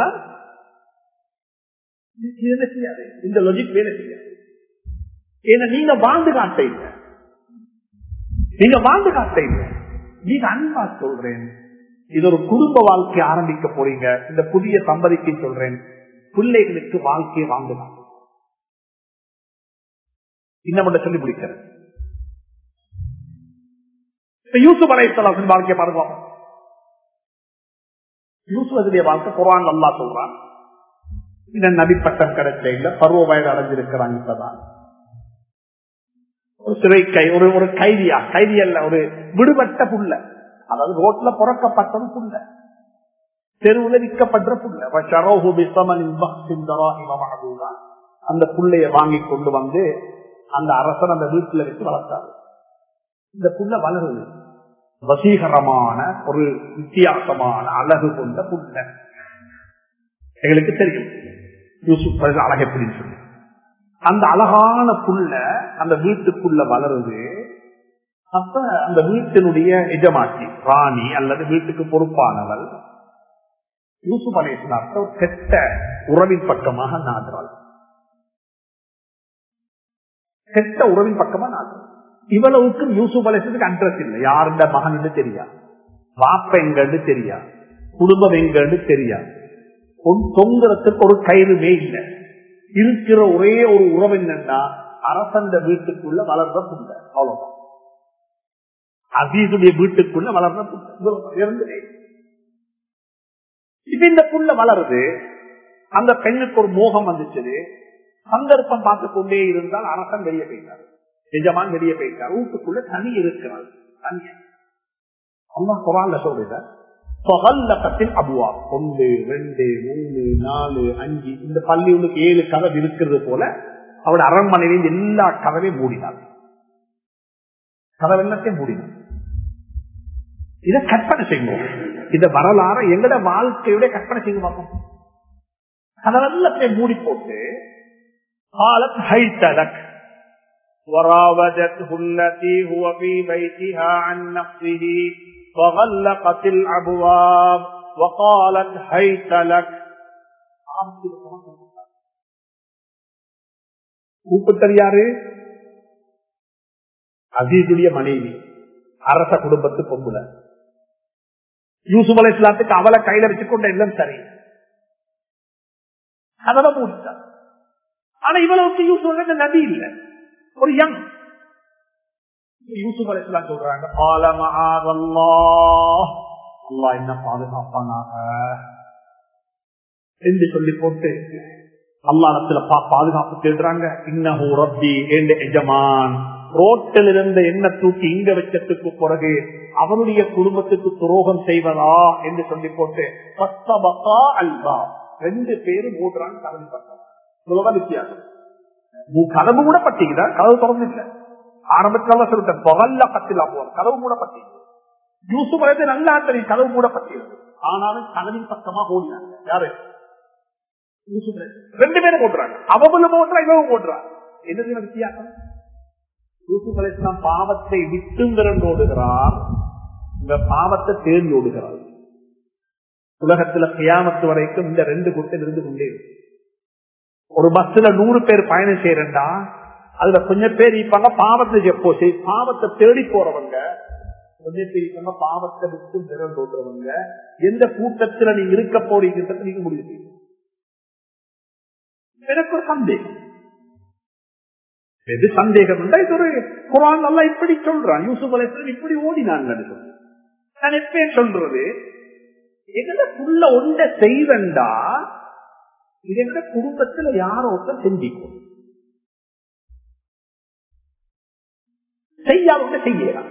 என்ன செய்யாது இந்த லொஜிக் வேலை செய்யாது ஏன்னா நீங்க வாழ்ந்து காட்ட இல்லை நீங்க வாழ்ந்து காட்ட இல்லை நீங்க அன்பா சொல்றேன் இது ஒரு குடும்ப வாழ்க்கை ஆரம்பிக்க போறீங்க இந்த புதிய சம்பதிக்கு சொல்றேன் பிள்ளைகளுக்கு வாழ்க்கையை வாங்கலாம் இன்னும் சொல்லி முடிக்கிறேன் யூசுப் அலைத்தலாசின் வாழ்க்கையை பாருங்க யூசுவதுடைய வாழ்க்கை குரான் நல்லா சொல்றான் இந்த நபிப்பட்டம் கிடைச்ச இல்ல பருவ வயது அடைஞ்சிருக்கிறாங்க இப்பதான் ஒரு சிறை கை ஒரு ஒரு கைதியா கைதி அல்ல ஒரு விடுபட்ட புள்ள அதாவது ரோட்ல புறக்கப்பட்டது புள்ள தெருவுல விற்கப்படுற புள்ள அந்த புள்ளைய வாங்கி கொண்டு வந்து அந்த அரசன் அந்த வீட்டுல வச்சு வளர்த்தாரு இந்த புள்ள வளருது வசீகரமான ஒரு வித்தியாசமான அழகு கொண்ட புள்ள எங்களுக்கு தெரியும் யூசுப் அழகு எப்படின்னு சொல்லி அந்த அழகான புள்ள அந்த வீட்டுக்குள்ள வளருது அப்ப அந்த வீட்டினுடைய எஜமாட்டி ராணி அல்லது வீட்டுக்கு பொறுப்பானவள் யூசுப் அலேஸ்லாத்த கெட்ட உறவின் பக்கமாக நாடுறாள் கெட்ட உறவின் பக்கமா நாடுறாள் இவ்வளவுக்கும் யூசுப் அலேசத்துக்கு அட்ரஸ் இல்லை யாருந்த மகன் தெரியா வாப்ப எங்கன்னு தெரியா குடும்பம் எங்கன்னு தெரியா தொங்குறதுக்கு ஒரு கயிறுமே இல்லை இருக்கிற ஒரே ஒரு உறவு என்னன்னா அரசந்த வீட்டுக்குள்ள வளர்ற புள்ள அவ்வளவுதான் அசீசுடைய வீட்டுக்குள்ள வளர்ற புள்ள இப்ப இந்த புள்ள வளருது அந்த பெண்ணுக்கு ஒரு மோகம் வந்துச்சு சந்தர்ப்பம் பார்த்து கொண்டே இருந்தால் அரசன் வெளியே போயிட்டார் எஜமான் வெளியே போயிட்டார் வீட்டுக்குள்ள தனி இருக்கிறார் தனியா அம்மா குரான்ல சொல்ற பகல்லகத்தின் அபுவா ஒன்று ரெண்டு மூணு நாலு அஞ்சு இந்த பள்ளி உள்ளுக்கு ஏழு கதவு இருக்கிறது போல அவட அரண்மனையில எல்லா கதவையும் மூடினார் கதவு எல்லாத்தையும் மூடினார் இதை கற்பனை செய்வோம் இந்த வரலாறு எங்கட வாழ்க்கையுடைய கற்பனை செய்து பார்ப்போம் கதவெல்லாத்தையும் மூடி போட்டு காலத் ஹைத்தலக் وراودته التي هو في بيتها عن نفسه وغلقت الأبواب وقالت هيت لك கூப்பிட்டது யாரு அசீதுடைய மனைவி அரச குடும்பத்து பொம்புல யூசுப் அலை இஸ்லாத்துக்கு அவளை கையில வச்சுக்கொண்ட எல்லாம் சரி கதவை மூடிட்டார் ஆனா இவளுக்கு யூசுப் நதி இல்ல ஒரு யங் யூசுப் அலை இஸ்லாம் சொல்றாங்க அல்லா என்ன பாதுகாப்பானாக என்று சொல்லி போட்டு அல்லாடத்துல பாதுகாப்பு தேடுறாங்க இன்னஹூ ரப்பி என்ற எஜமான் ரோட்டில் இருந்த என்ன தூக்கி இங்க வச்சதுக்கு பிறகு அவனுடைய குடும்பத்துக்கு துரோகம் செய்வதா என்று சொல்லி போட்டு அல்வா ரெண்டு பேரும் மூடுறாங்க கதவு பட்டம் வித்தியாசம் கதவு கூட பட்டிக்குதா கதவு திறந்து இல்ல ஆரம்பத்தில் சொல்லிட்டேன் பகல்ல பத்திலா போவார் கதவு கூட பட்டி யூசுப் வயது நல்லா தெரியும் கதவு கூட பட்டியது ஆனாலும் கதவின் பக்கமா ஓடினாங்க யாரு ரெண்டு பேரும் போட்டுறாங்க அவங்களும் போட்டுறா இவங்க போட்டுறாங்க என்ன வித்தியாசம் யூசுப் அலிஸ்லாம் பாவத்தை விட்டும் விரண்டு ஓடுகிறார் இந்த பாவத்தை தேர்ந்து ஓடுகிறார் உலகத்துல கியாமத்து வரைக்கும் இந்த ரெண்டு கூட்டம் இருந்து கொண்டே இருக்கு ஒரு பஸ்ல நூறு பேர் பயணம் செய்யறா அதுல கொஞ்சம் பேர் இருப்பாங்க பாவத்தை எப்போ பாவத்தை தேடி போறவங்க கொஞ்சம் பேர் இருப்பாங்க பாவத்தை விட்டு விரண்டு ஓடுறவங்க எந்த கூட்டத்துல நீங்க இருக்க போறீங்கிறத நீங்க முடிவு செய்யணும் எனக்கு ஒரு சந்தேகம் எது சந்தேகம் இது ஒரு குரான் நல்லா இப்படி சொல்றான் யூசுப் அலைசன் இப்படி ஓடினாங்க நான் எப்பயும் சொல்றது எங்களுக்குள்ள ஒன்ற செய்வண்டா இது எங்க குடும்பத்துல யாரோ ஒருத்தர் செஞ்சிக்கும் செய்யாத செய்யலாம்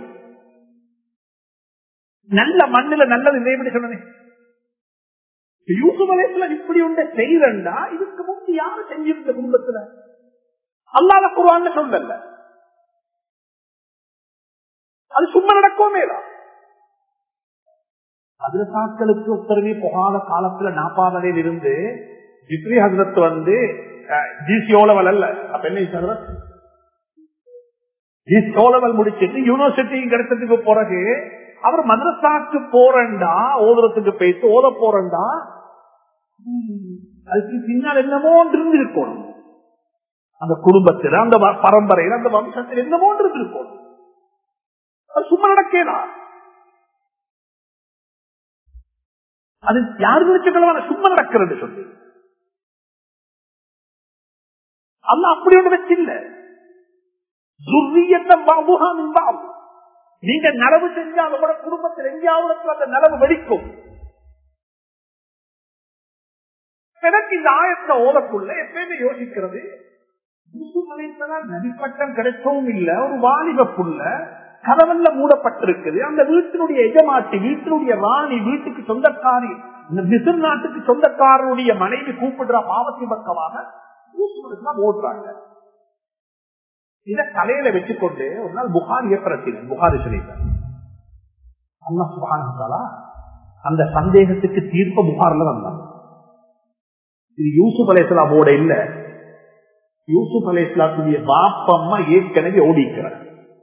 நல்ல மண்ணுல நல்லது இல்லை எப்படி சொன்னேன் யூசுப் அலைசன் இப்படி ஒன்ற செய்வண்டா இதுக்கு முன்பு யாரு செஞ்சிருந்த குடும்பத்துல அல்லாத குருவான்னு சொல்லல அது சும்மா நடக்கவே தான் அதிரசாக்களுக்கு உத்தரவே போகாத காலத்துல நாப்பாதையில் இருந்து ஜிப்ரி ஹசரத் வந்து ஜிசியோலவல் அல்ல அப்ப என்ன ஹசரத் ஜிசியோலவல் முடிச்சிட்டு யூனிவர்சிட்டி கிடைச்சதுக்கு பிறகு அவர் மதரசாக்கு போறண்டா ஓதுறதுக்கு பேசி ஓத போறண்டா அதுக்கு பின்னால் என்னமோ இருந்து இருக்கணும் அந்த குடும்பத்தில் அந்த பரம்பரையில் அந்த வம்சத்தில் என்னமோ இருந்திருக்கும் அது சும்மா நடக்கலாம் அது யாரு நினைச்சுக்கலாம் சும்மா நடக்கிறது சொல்லி அல்ல அப்படி ஒன்று வச்சில்ல நீங்க நலவு செஞ்சா அதோட குடும்பத்தில் எங்கேயாவது அந்த நலவு வெடிக்கும் எனக்கு இந்த ஆயத்தை ஓதக்குள்ள எப்பயுமே யோசிக்கிறது நடிப்பட்டம் கிடைக்கவும் இல்ல ஒரு வாலிப புள்ள கதவல்ல மூடப்பட்டிருக்குது அந்த வீட்டினுடைய எஜமாட்டி வீட்டினுடைய ராணி வீட்டுக்கு சொந்தக்காரி இந்த மிசில் நாட்டுக்கு சொந்தக்காரருடைய மனைவி கூப்பிடுற பாவத்தி பக்கமாக ஓடுறாங்க இத தலையில வச்சுக்கொண்டு ஒரு நாள் புகாரிய பிரச்சனை புகாரி சொல்லிட்டார் அண்ணா சுபானா அந்த சந்தேகத்துக்கு தீர்ப்ப புகார்ல வந்தாங்க இது யூசுப் அலேசலாமோட இல்ல யூசுப் அலை இஸ்லாத்துடைய பாப்பம்மா ஏற்கனவே ஓடிக்கிறார்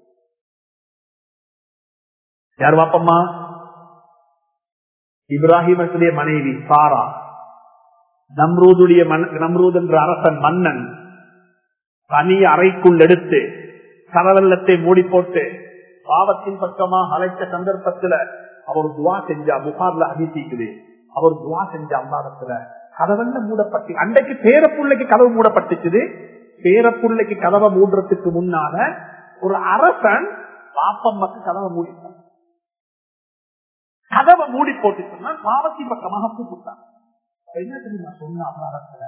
யார் பாப்பம்மா இப்ராஹிமத்துடைய மனைவி சாரா நம்ரூதுடைய நம்ரூத் என்ற அரசன் மன்னன் தனி அறைக்குள் எடுத்து கடவெல்லத்தை மூடி போட்டு பாவத்தின் பக்கமாக அழைத்த சந்தர்ப்பத்துல அவர் துவா செஞ்சா புகார்ல அதிசிக்குது அவர் துவா செஞ்ச அம்மாடத்துல கதவெல்ல மூடப்பட்டு அன்றைக்கு பேரப்புள்ளைக்கு கதவு மூடப்பட்டுச்சுது பேரப்புள்ளைக்கு கதவை மூடுறதுக்கு முன்னால ஒரு அரசன் பாப்பம்மக்கு கதவை மூடிட்டான் கதவை மூடி போட்டு சொன்னா பாவத்தின் பக்கமாக கூப்பிட்டான் என்ன தெரியுமா சொன்ன அபராதத்துல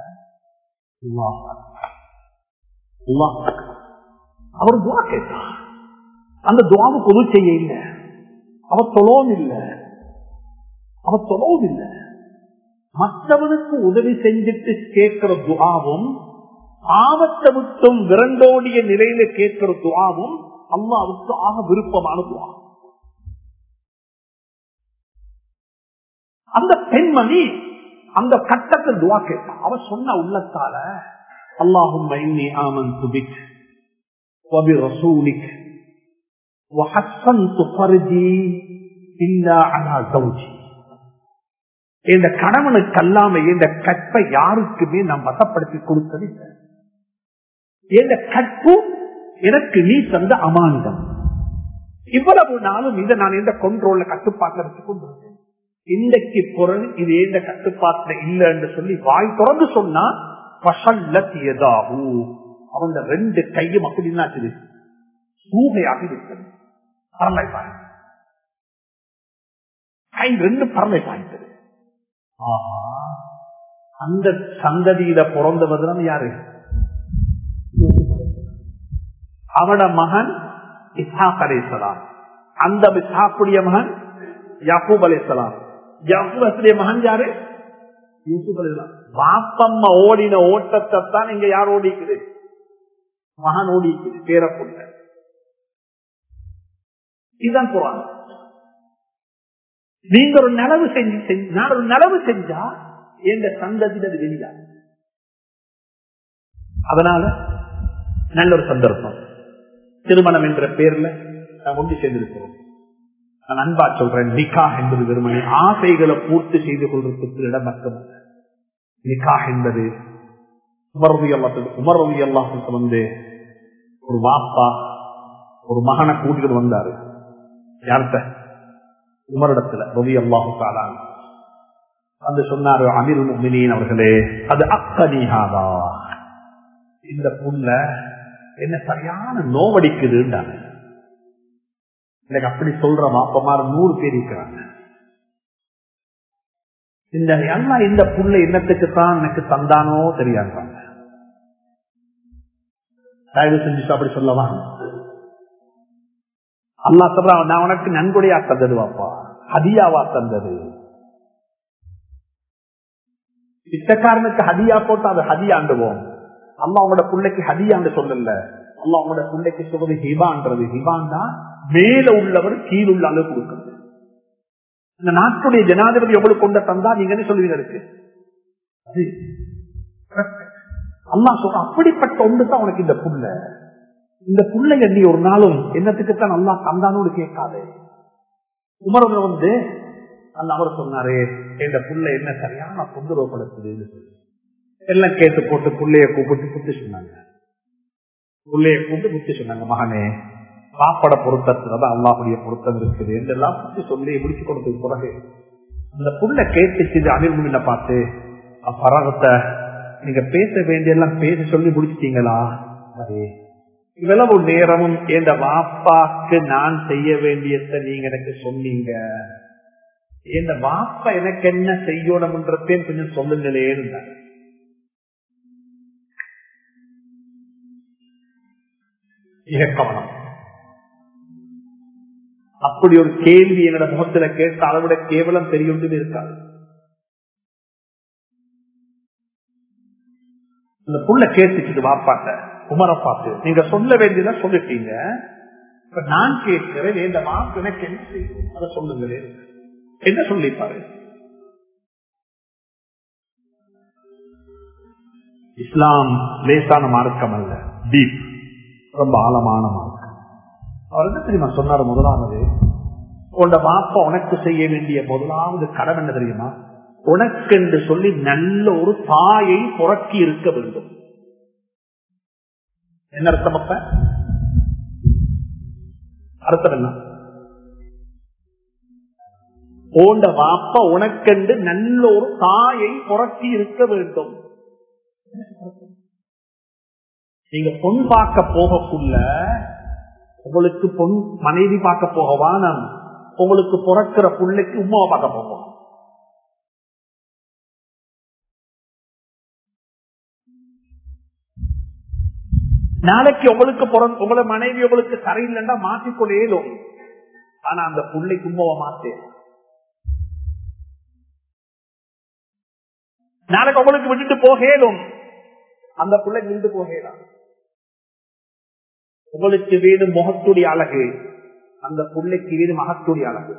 அவர் துவா கேட்டார் அந்த துவாவுக்கு உதவி செய்ய இல்லை அவர் தொழவும் இல்லை அவர் தொழவும் இல்லை மற்றவனுக்கு உதவி செஞ்சுட்டு கேட்கிற துவாவும் ஆபத்தை விட்டும் விரண்டோடிய நிலையில கேட்கிற துவாவும் அம்மாவுக்கு ஆக விருப்பமான துவா அந்த பெண்மணி அந்த கட்டத்தில் துவா கேட்டான் அவ சொன்ன உள்ளத்தால அல்லாஹும் ஆமன் துபிக் وبرسولك وحسنت فرجي இல்லா அலா சௌஜி இந்த கணவனுக்கு அல்லாம இந்த கற்பை யாருக்குமே நான் வசப்படுத்தி கொடுத்தது இல்லை இந்த கற்பு எனக்கு நீ தந்த அமானிதம் இவ்வளவு நாளும் இதை நான் எந்த கொண்ட்ரோல்ல கட்டுப்பாட்டில் வச்சு கொண்டிருக்கேன் இன்றைக்கு பொருள் இது எந்த கட்டுப்பாட்டுல இல்லை என்று சொல்லி வாய் திறந்து சொன்னா பசல்லத்தியதாகு அவன் ரெண்டு கையும் அப்படின்னா சூகையாக இருக்கிறது பரலை பாய் கை ரெண்டு பரலை பாய்ந்தது அந்த சந்ததியில பிறந்தவர் யாரு அவட மகன் இஸ்ஹாக் அலிசலாம் அந்த இஸ்ஹாக்குடைய மகன் யாக்கூப் அலிசலாம் யாக்கூப் அசலிய மகன் யாரு யூசுப் அலிசலாம் வாப்பம்மா ஓடின ஓட்டத்தை தான் இங்க யார் ஓடிக்குது மகன் ஓடிக்குது பேர கொண்ட இதுதான் குரான் நீங்க ஒரு நலவு செஞ்சு நான் ஒரு நலவு செஞ்சா எந்த சந்ததியில் அது வெளியா அதனால நல்ல ஒரு சந்தர்ப்பம் திருமணம் என்ற பேர்ல நான் ஒன்று சேர்ந்திருக்கிறோம் நான் அன்பா சொல்றேன் நிகா என்பது வெறுமனே ஆசைகளை பூர்த்தி செய்து கொள்றதுக்கு இடம் மட்டுமல்ல நிகா என்பது உமரவி எல்லாத்துக்கு உமரவி எல்லாத்துக்கு வந்து ஒரு வாப்பா ஒரு மகனை கூட்டிட்டு வந்தாரு யார்கிட்ட உமரிடத்துல ரவி அல்லாஹு தாலான் வந்து சொன்னாரு அமீர் முக்மினின் அவர்களே அது அக்கனிஹாதா இந்த புல்ல என்ன சரியான நோவடிக்குதுன்றாங்க எனக்கு அப்படி சொல்ற மாப்பமார் நூறு பேர் இருக்கிறாங்க இந்த அல்லா இந்த புல்ல என்னத்துக்கு தான் எனக்கு தந்தானோ தெரியாங்க தயவு செஞ்சு அப்படி சொல்லவா அல்லா சொல்றான் நான் உனக்கு நன்கொடையா தந்தது வாப்பா ஹதியாவா தந்தது பிச்சைக்காரனுக்கு ஹதியா போட்டு அது ஹதியாண்டுவோம் அம்மா அவங்களோட பிள்ளைக்கு ஹதியாண்டு சொல்லல அம்மா அவங்களோட பிள்ளைக்கு சொல்றது ஹிபான்றது ஹிபான்டா மேல உள்ளவர் கீழ் உள்ள அளவு கொடுக்கிறது இந்த நாட்டுடைய ஜனாதிபதி எவ்வளவு கொண்ட தந்தா நீங்க என்ன சொல்லுவீங்க இருக்கு அம்மா சொல்ற அப்படிப்பட்ட ஒன்று தான் உனக்கு இந்த புள்ள இந்த புள்ளைங்க நீ ஒரு நாளும் என்னத்துக்கு தான் நல்லா தந்தானோடு கேட்காது உமரவர் வந்து அந்த அவர் சொன்னாரு இந்த புள்ள என்ன சரியான தொந்தரவுப்படுத்துதுன்னு சொல்லி எல்லாம் கேட்டு போட்டு புள்ளைய கூப்பிட்டு குத்தி சொன்னாங்க புள்ளைய கூப்பிட்டு குத்தி சொன்னாங்க மகனே சாப்பாட பொருத்தத்துலதான் அல்லாவுடைய பொருத்தம் இருக்குது என்றெல்லாம் குத்தி சொல்லி முடிச்சு கொடுத்தது பிறகு அந்த புள்ள கேட்டுச்சு அனிர்முன்ன பார்த்து பரகத்தை நீங்க பேச வேண்டியெல்லாம் பேச சொல்லி முடிச்சிட்டீங்களா அதே இவ்வளவு நேரமும் எந்த வாப்பாக்கு நான் செய்ய வேண்டியத நீங்க எனக்கு சொன்னீங்க இந்த வாப்பா எனக்கு என்ன செய்யணும்ன்றதையும் கொஞ்சம் சொல்லுங்களே இருந்தாங்க கவனம் அப்படி ஒரு கேள்வி என்னோட முகத்துல கேட்ட அளவிட கேவலம் தெரியும் இருக்காது இந்த புள்ள கேட்டுச்சு வாப்பாட்ட குமரை பார்த்து நீங்க சொல்ல வேண்டியதா சொல்லிட்டீங்க இப்ப நான் கேட்கிறேன் இந்த மாப்பு எனக்கு என்ன செய்யும் அதை சொல்லுங்களேன் என்ன சொல்லிப்பாரு இஸ்லாம் லேசான மார்க்கம் அல்ல டீப் ரொம்ப ஆழமான மார்க்கம் அவர் என்ன தெரியுமா சொன்னார் முதலாவது உன்னோட மாப்பா உனக்கு செய்ய வேண்டிய முதலாவது கடமை என்ன தெரியுமா உனக்கு என்று சொல்லி நல்ல ஒரு தாயை புறக்கி இருக்க வேண்டும் என்ன அர்த்தம் அப்ப அர்த்தம் என்ன ஓண்ட வாப்பா உனக்கென்று நல்ல ஒரு தாயை புறக்கி இருக்க வேண்டும் நீங்க பொன் பார்க்க போகக்குள்ள உங்களுக்கு பொன் மனைவி பார்க்க போகவா நான் உங்களுக்கு பிறக்கிற பிள்ளைக்கு உமாவை பார்க்க போவோம் நாளைக்கு உங்களுக்கு உங்களை மனைவி உங்களுக்கு சரியில்லைன்னா மாற்றிக்கொள்ளேலும் ஆனா அந்த புள்ளைக்கு உமாவை மாத்தேன் நாளைக்கு உங்களுக்கு விட்டுட்டு போகலும் அந்த பிள்ளை நின்று போகலாம் உங்களுக்கு வீடு முகத்துடைய அழகு அந்த பிள்ளைக்கு வீடு மகத்துடைய அழகு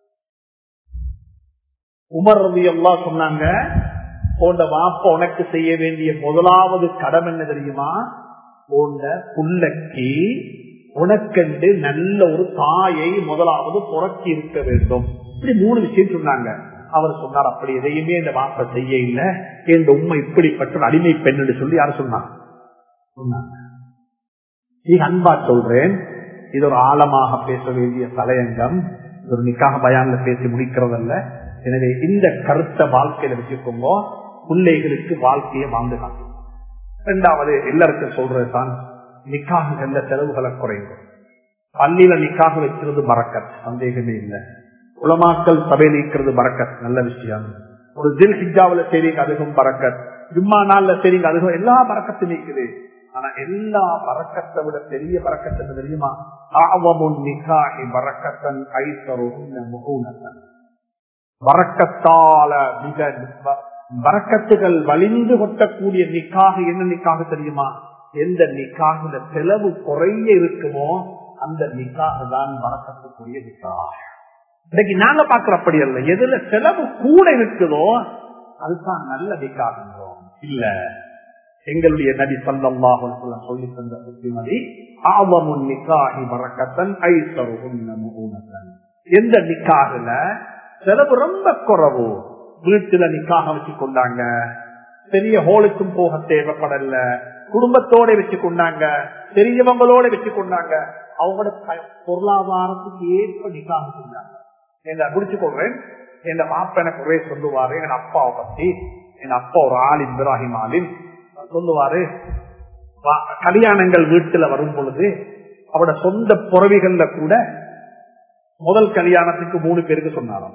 உமர் ரவி எல்லாம் சொன்னாங்க போன்ற வாப்ப உனக்கு செய்ய வேண்டிய முதலாவது கடமை என்ன தெரியுமா போன்ற புள்ளைக்கு உனக்கென்று நல்ல ஒரு தாயை முதலாவது புறக்கி இருக்க வேண்டும் இப்படி மூணு விஷயம் சொன்னாங்க அவர் சொன்னார் அப்படி எதையுமே இந்த வாப்ப செய்ய இல்லை என் உண்மை இப்படிப்பட்ட ஒரு அடிமை பெண் என்று சொல்லி யார் சொன்னாங்க சொன்னாங்க நீ அன்பா சொல்றேன் இது ஒரு ஆழமாக பேச வேண்டிய தலையங்கம் இது ஒரு நிக்காக பயான்ல பேசி முடிக்கிறதல்ல எனவே இந்த கருத்தை வாழ்க்கையில வச்சுக்கோங்க பிள்ளைகளுக்கு வாழ்க்கையை வாழ்ந்து காட்டும் இரண்டாவது எல்லாருக்கும் சொல்றதுதான் நிக்காகங்கள்ல செலவுகளை குறைங்க பள்ளியில நிக்காக வைக்கிறது மறக்கத் சந்தேகமே இல்லை உலமாக்கல் சபை நீக்கிறது பறக்கத் நல்ல விஷயம் ஒரு தில் ஹிஜாவில செய்றீங்க அதுவும் பறக்கத் ஜும்மா நாள்ல செய்றீங்க அதுவும் எல்லா பறக்கத்தும் நீக்குது ஆனா எல்லா பறக்கத்தை விட பெரிய பறக்கத்தை தெரியுமா ஆவமுன் நிகாஹி பறக்கத்தன் ஐசரும் வரக்கத்தால மிக வரக்கத்துகள் வலிந்து கொட்டக்கூடிய நிக்காக என்ன நிக்காக தெரியுமா எந்த நிக்காகுல செலவு குறைய இருக்குமோ அந்த நிக்காக தான் வரக்கத்துக்குரிய நிக்காக இன்னைக்கு நாங்க பாக்குற அப்படி அல்ல எதுல செலவு கூட இருக்குதோ அதுதான் நல்ல நிக்காகுன்றோம் இல்ல எங்களுடைய நபி சல்லாஹ் சொல்லி தந்த புத்திமதி ஆவமுன் நிக்காகி வரக்கத்தன் ஐசருகன் எந்த நிக்காகுல செலவு ரொம்ப குறவு வீட்டுல நிக்காக வச்சு கொண்டாங்க பெரிய ஹோலுக்கும் போக தேவைப்படல குடும்பத்தோட வச்சு கொண்டாங்க பெரியவங்களோட வச்சு கொண்டாங்க அவங்களோட பொருளாதாரத்துக்கு ஏற்ப நிக்காக செஞ்சாங்க என்ன முடிச்சு கொள்றேன் என் மாப்ப எனக்கு ஒரே சொல்லுவாரு என் அப்பாவை பத்தி என் அப்பா ஒரு ஆள் இப்ராஹிம் ஆலின் சொல்லுவாரு கல்யாணங்கள் வீட்டுல வரும் பொழுது அவட சொந்த புறவிகள்ல கூட முதல் கல்யாணத்துக்கு மூணு பேருக்கு சொன்னாராம்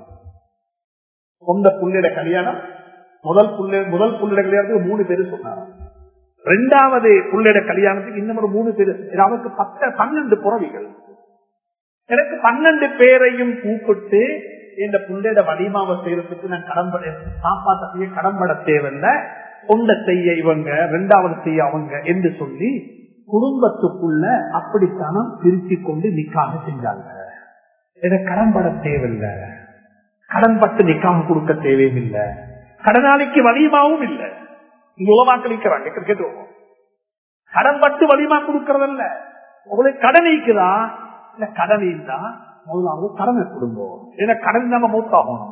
சொந்த புள்ளிட கல்யாணம் முதல் புள்ளி முதல் புள்ளிட கல்யாணத்துக்கு மூணு பேரு சொன்னாராம் ரெண்டாவது புள்ளிட கல்யாணத்துக்கு இன்னும் ஒரு மூணு பேரு அவருக்கு பத்த பன்னெண்டு புறவிகள் எனக்கு பன்னெண்டு பேரையும் கூப்பிட்டு இந்த புள்ளிட வடிமாவை செய்யறதுக்கு நான் கடன்பட சாப்பாட்ட செய்ய கடன்பட தேவையில்ல சொந்த செய்ய இவங்க ரெண்டாவது செய்ய அவங்க என்று சொல்லி குடும்பத்துக்குள்ள அப்படித்தானம் பிரிச்சு கொண்டு நிக்காக செஞ்சாங்க இதை கடன்பட தேவையில்லை கடன்பட்டு நிக்காக கொடுக்க தேவையும் இல்லை கடனாளிக்கு வலியமாவும் இல்லை இங்க உலமாக்க நிக்கிறாங்க கேட்டுவோம் கடன்பட்டு வலிமா கொடுக்கறதல்ல உங்களுக்கு கடன் நீக்குதா இல்ல கடன் இருந்தா முதலாவது கடனை கொடுப்போம் ஏன்னா கடன் நம்ம மூத்தாகணும்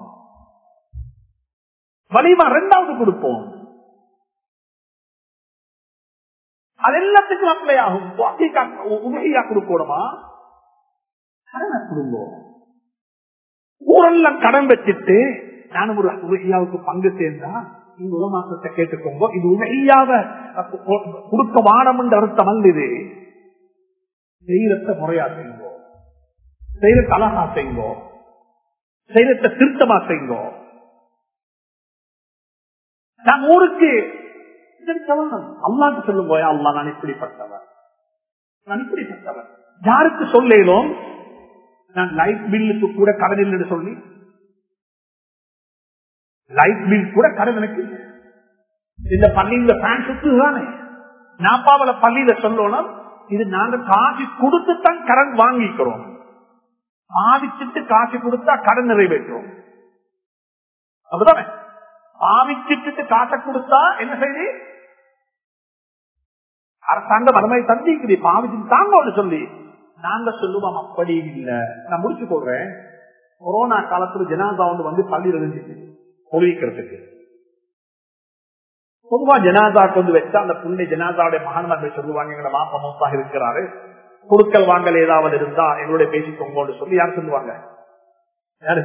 வலிமா ரெண்டாவது கொடுப்போம் அது எல்லாத்துக்கும் அப்ளை ஆகும் உதவியா கொடுக்கணுமா கடனை கொடுப்போம் ஊரெல்லாம் கடன் வச்சுட்டு நானும் ஒரு உதவியாவுக்கு பங்கு சேர்ந்தா இந்த உலமாக்கத்தை கேட்டுக்கோங்க இது உதவியாவ கொடுக்க வானம் என்று அர்த்தம் அல்ல இது செய்யறத முறையா செய்யுங்கோ செய்யறத அழகா செய்யுங்கோ செய்யறத திருத்தமா செய்யுங்கோ நான் ஊருக்கு அல்லாக்கு சொல்லும் போயா அல்லா நான் இப்படிப்பட்டவர் நான் இப்படிப்பட்டவர் யாருக்கு சொல்லேலும் நான் லைட் பில்லுக்கு கூட கடன் இல்லைன்னு சொல்லி லைட் பில் கூட கடன் எனக்கு இந்த பள்ளியில ஃபேன் சுத்து தானே நாப்பாவில பள்ளியில சொல்லணும் இது நாங்க காசு கொடுத்துத்தான் கடன் வாங்கிக்கிறோம் பாவிச்சுட்டு காசு கொடுத்தா கடன் நிறைவேற்றோம் அப்படிதானே பாவிச்சுட்டு காசை கொடுத்தா என்ன செய்தி அரசாங்கம் அது மாதிரி தந்திக்குது பாவிச்சுட்டு தாங்க சொல்லி நாங்க சொல்லுவோம் அப்படி இல்ல நான் முடிச்சு போடுறேன் கொரோனா காலத்துல ஜனாதா வந்து வந்து பள்ளியில் இருந்துச்சு பொழுவிக்கிறதுக்கு பொதுவா ஜனாதாக்கு வந்து வச்சா அந்த புள்ளை ஜனாதாவுடைய மகான்மார்கள் சொல்லுவாங்க எங்களை மாப்ப மோப்பாக இருக்கிறாரு குடுக்கல் வாங்கல் ஏதாவது இருந்தா எங்களுடைய பேசிக்கோங்கன்னு சொல்லி யார் சொல்லுவாங்க யாரு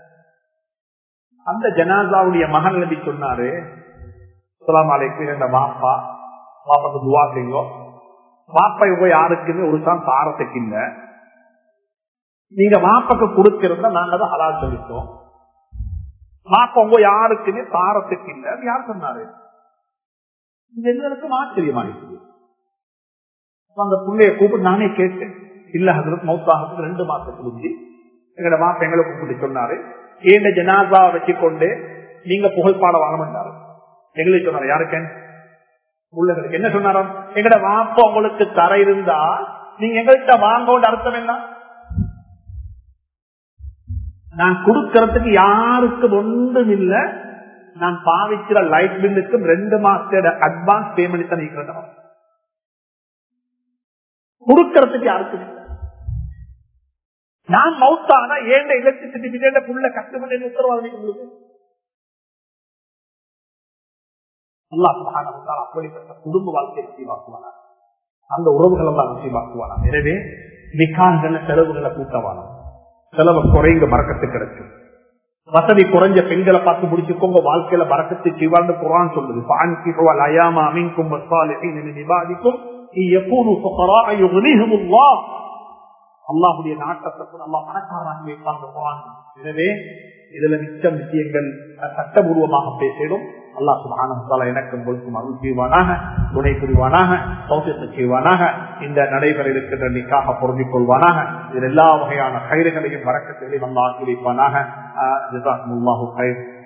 அந்த ஜனாதாவுடைய மகன் நபி சொன்னாரு சுலாமாலைக்கு என்ற மாப்பா மாப்பாக்கு துவா செய்யுங்க மாப்பா இவங்க யாருக்குன்னு ஒரு தான் தாரத்துக்கு இல்ல நீங்க மாப்பாக்கு கொடுக்கிறதா நாங்க தான் ஹலால் சொல்லிட்டோம் மாப்பா உங்க யாருக்குன்னு தாரத்துக்கு இல்ல யார் சொன்னாரு இது எங்களுக்கும் ஆச்சரியமா இருக்குது அந்த பிள்ளைய கூப்பிட்டு நானே கேட்டேன் இல்ல ஹசரத் மௌத்தாகத்துக்கு ரெண்டு மாசத்துக்கு முந்தி எங்களோட மாப்ப எங்களை கூப்பிட்டு சொன்னாரு ஏண்ட ஜனாசா வச்சுக்கொண்டு நீங்க புகழ்பாட வாங்க மாட்டாரு எங்களுக்கு சொன்னாரு யாருக்கு உள்ளவர்களுக்கு என்ன சொன்னாராம் எங்கட வாப்ப உங்களுக்கு தர இருந்தா நீங்க எங்கள்கிட்ட வாங்கோன்னு அர்த்தம் என்ன நான் கொடுக்கறதுக்கு யாருக்கும் ஒன்றும் இல்ல நான் பாவிக்கிற லைட் பில்லுக்கும் ரெண்டு மாசத்தோட அட்வான்ஸ் பேமெண்ட் தான் நீக்கிறோம் கொடுக்கறதுக்கு யாருக்கும் இல்லை. நான் மவுத்தானா ஏண்ட எலக்ட்ரிசிட்டி பில்ல புள்ள கஷ்டப்பட்டு உத்தரவாதம் உங்களுக்கு அல்லா சுபஹானஹு அப்படிப்பட்ட குடும்ப வாழ்க்கையை நசீவாக்குவானா அந்த உறவுகள் எல்லாம் நசீவாக்குவானா எனவே நிக்கான்கள் செலவுகளை கூட்டவானா செலவு குறைந்த மறக்கத்து கிடைக்கும் வசதி குறைஞ்ச பெண்களை பார்த்து முடிச்சுக்கோங்க வாழ்க்கையில மறக்கத்து செய்வான்னு குரான் சொல்லுது பான்கிஹுவல் அயாமா அமீன்கும் வஸ்ஸாலிஹீன மின் இபாதிக்கும் யகூனு ஃபுகராஅ யுக்னிஹுமுல்லாஹ் அல்லாஹுடைய நாட்டத்தை கூட அல்லாஹ் பணக்காரனாக்கி வைப்பாங்க குரான் எனவே இதுல மிச்சம் விஷயங்கள் சட்டபூர்வமாக பேசிடும் அல்லாஹ் சுபான எனக்கு உங்களுக்கும் அருள் செய்வானாக துணை புரிவானாக சௌசியத்தை செய்வானாக இந்த நடைபெற இருக்கின்ற நிக்காக பொருந்திக் கொள்வானாக இதில் எல்லா வகையான கயிறுகளையும் வரக்கத்தையும் நம்ம ஆக்கி வைப்பானாக ஜிசாக்கும் கயிறு